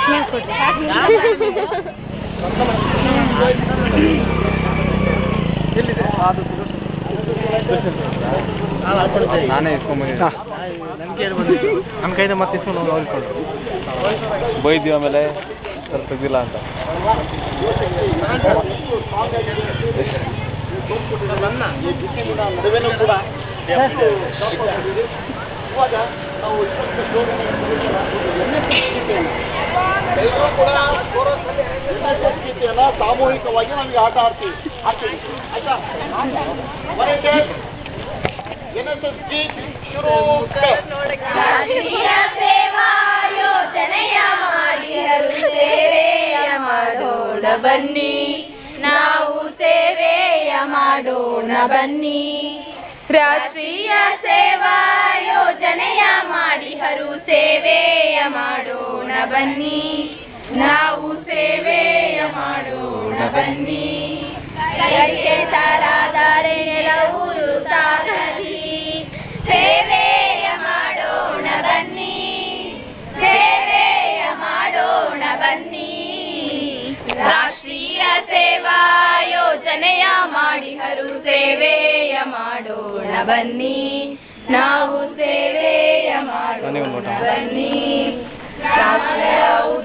ಆದ್ಮೇಲೆ ಕೊಡ್ರಿ ನಾನೇ ಇಸ್ಕೊಂಬಂದಿದ್ದೆ ನನ್ನ ಕೈಯಿಂದ ಮತ್ತೆ ಇಸ್ಕೊಂಡು ಹೋಗಿ ಅವ್ರಿಗೆ ಬೈದ್ವಿ ಆಮೇಲೆ ಸರ್ ತೆಗ್ದಿಲ್ಲ ಅಂತ ಸಾಮೂಹಿಕವಾಗಿ ನಮಗೆ ಆಟ ಆಡ್ತೀವಿ ಆಡ್ತೀವಿ ಆಯ್ತಾ ಎನ್ ಎಸ್ ಎಸ್ ಜಿ ಶುರು ರಾಷ್ಟ್ರೀಯ ಸೇವಾ ಯೋಜನೆಯ ಮಾಡಿದರು ಸೇವೆಯ ಮಾಡೋಣ ಬನ್ನಿ ನಾವು ಸೇವೆಯ ಮಾಡೋಣ ಬನ್ನಿ ರಾಷ್ಟ್ರೀಯ ಸೇವಾ ಯೋಜನೆಯ ಮಾಡಿಹರು ಸೇವೆಯ ಮಾಡೋಣ ಬನ್ನಿ ನಾವು ಸೇವೆಯ ಮಾಡೋಣ ಬನ್ನಿ ಕೈಗೆ ತಾರಾದರೆ ನೆಲವೂರು ಸಾಗಲಿ ಸೇವೆಯ ಮಾಡೋಣ ಬನ್ನಿ ಸೇವೆಯ ಮಾಡೋಣ ಬನ್ನಿ ರಾಷ್ಟ್ರೀಯ ಸೇವಾ ಯೋಜನೆಯ ಮಾಡಿಹರು ಸೇವೆಯ ಮಾಡೋಣ ಬನ್ನಿ ನಾವು ಸೇವೆಯ ಮಾಡೋಣ ಬನ್ನಿ ರಾಷ್ಟ್ರೀಯ